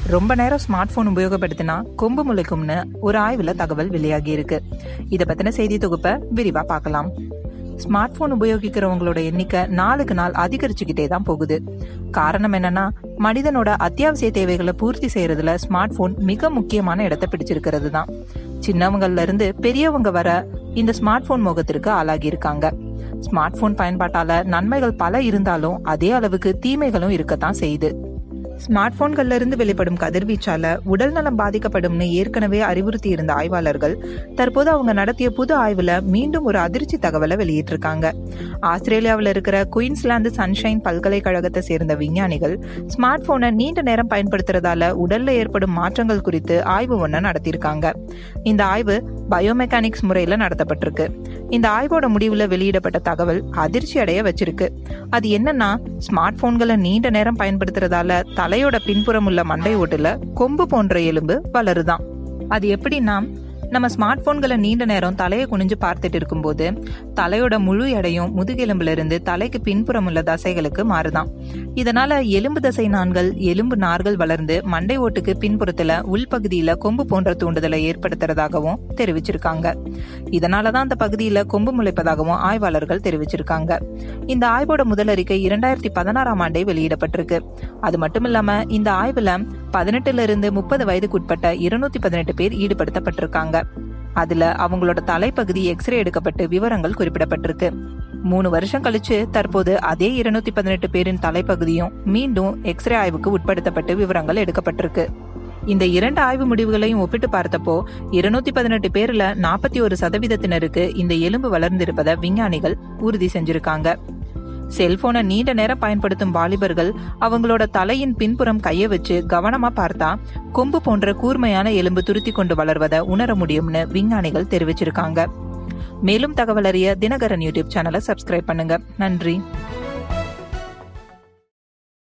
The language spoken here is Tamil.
ரொம்ப நேரம் ஸ்மார்ட் போன் உபயோகப்படுத்தினா கொம்பு முளைக்கும்னு ஒரு ஆய்வுல தகவல் வெளியாகி இருக்கு இத பத்தின செய்தி தொகுப்பை விரிவா பார்க்கலாம் ஸ்மார்ட் போன் உபயோகிக்கிறவங்களோட எண்ணிக்கை நாளுக்கு நாள் அதிகரிச்சுக்கிட்டே தான் போகுது காரணம் என்னன்னா மனிதனோட அத்தியாவசிய தேவைகளை பூர்த்தி செய்யறதுல ஸ்மார்ட் போன் மிக முக்கியமான இடத்தை பிடிச்சிருக்கிறது தான் சின்னவங்கள்ல இருந்து பெரியவங்க வர இந்த ஸ்மார்ட் போன் முகத்திற்கு ஆளாகி இருக்காங்க ஸ்மார்ட் போன் பயன்பாட்டால நன்மைகள் பல இருந்தாலும் அதே அளவுக்கு தீமைகளும் இருக்கத்தான் செய்யுது ஸ்மார்ட் போன்கள்ல இருந்து வெளிப்படும் கதிர்வீச்சால உடல் நலம் பாதிக்கப்படும்னு ஏற்கனவே அறிவுறுத்தி இருந்த ஆய்வாளர்கள் தற்போது அவங்க நடத்திய புது ஆய்வுல மீண்டும் ஒரு அதிர்ச்சி தகவலை வெளியிட்டிருக்காங்க ஆஸ்திரேலியாவில் இருக்கிற குயின்ஸ்லாந்து சன்ஷைன் பல்கலைக்கழகத்தை சேர்ந்த விஞ்ஞானிகள் ஸ்மார்ட் போனை நீண்ட நேரம் பயன்படுத்துறதால உடல்ல ஏற்படும் மாற்றங்கள் குறித்து ஆய்வு ஒன்று நடத்தியிருக்காங்க இந்த ஆய்வு பயோமெக்கானிக்ஸ் முறையில நடத்தப்பட்டிருக்கு இந்த ஆய்வோட முடிவுல வெளியிடப்பட்ட தகவல் அதிர்ச்சி அடைய வச்சிருக்கு அது என்னன்னா ஸ்மார்ட் போன்களை நீண்ட நேரம் பயன்படுத்துறதால தலையோட பின்புறம் உள்ள மண்டை ஓட்டுல கொம்பு போன்ற எலும்பு வளருதாம் அது எப்படின்னா நம்ம ஸ்மார்ட் போன்களை நீண்ட நேரம் தலையை குனிஞ்சு பார்த்துட்டு இருக்கும்போது தலையோட முழு எடையும் முதுகெலும்புல இருந்து தலைக்கு பின்புறம் உள்ள தசைகளுக்கு மாறுதாம் இதனால எலும்பு தசை நான்கள் எலும்பு நார்கள் வளர்ந்து மண்டை ஓட்டுக்கு பின்புறத்துல உள்பகுதியில கொம்பு போன்ற தூண்டுதலை ஏற்படுத்துறதாகவும் தெரிவிச்சிருக்காங்க இதனாலதான் அந்த பகுதியில கொம்பு முளைப்பதாகவும் ஆய்வாளர்கள் தெரிவிச்சிருக்காங்க இந்த ஆய்வோட முதல் அறிக்கை இரண்டாயிரத்தி பதினாறாம் ஆண்டே வெளியிடப்பட்டிருக்கு அது மட்டும் இல்லாம இந்த ஆய்வுல பதினெட்டுல இருந்து முப்பது வயதுக்குட்பட்ட இருநூத்தி பதினெட்டு பேர் ஈடுபடுத்தப்பட்டிருக்காங்க அதுல அவங்களோட தலைப்பகுதி எக்ஸ்ரே எடுக்கப்பட்டு விவரங்கள் குறிப்பிடப்பட்டிருக்கு மூணு வருஷம் கழிச்சு தற்போது அதே இருநூத்தி பதினெட்டு பேரின் தலைப்பகுதியும் மீண்டும் எக்ஸ்ரே ஆய்வுக்கு உட்படுத்தப்பட்டு விவரங்கள் எடுக்கப்பட்டிருக்கு இந்த இரண்டு ஆய்வு முடிவுகளையும் ஒப்பிட்டு பார்த்தப்போ இருநூத்தி பதினெட்டு பேர்ல நாற்பத்தி ஒரு சதவீதத்தினருக்கு இந்த எலும்பு வளர்ந்திருப்பதை விஞ்ஞானிகள் உறுதி செஞ்சிருக்காங்க செல்போனை நீண்ட நேரம் பயன்படுத்தும் வாலிபர்கள் அவங்களோட தலையின் பின்புறம் கைய வச்சு கவனமா பார்த்தா கொம்பு போன்ற கூர்மையான எலும்பு துருத்தி கொண்டு வளர்வதை உணர முடியும்னு விஞ்ஞானிகள் தெரிவிச்சிருக்காங்க மேலும் தகவல் அறிய தினகரன் யூடியூப் சேனலை சப்ஸ்கிரைப் பண்ணுங்க நன்றி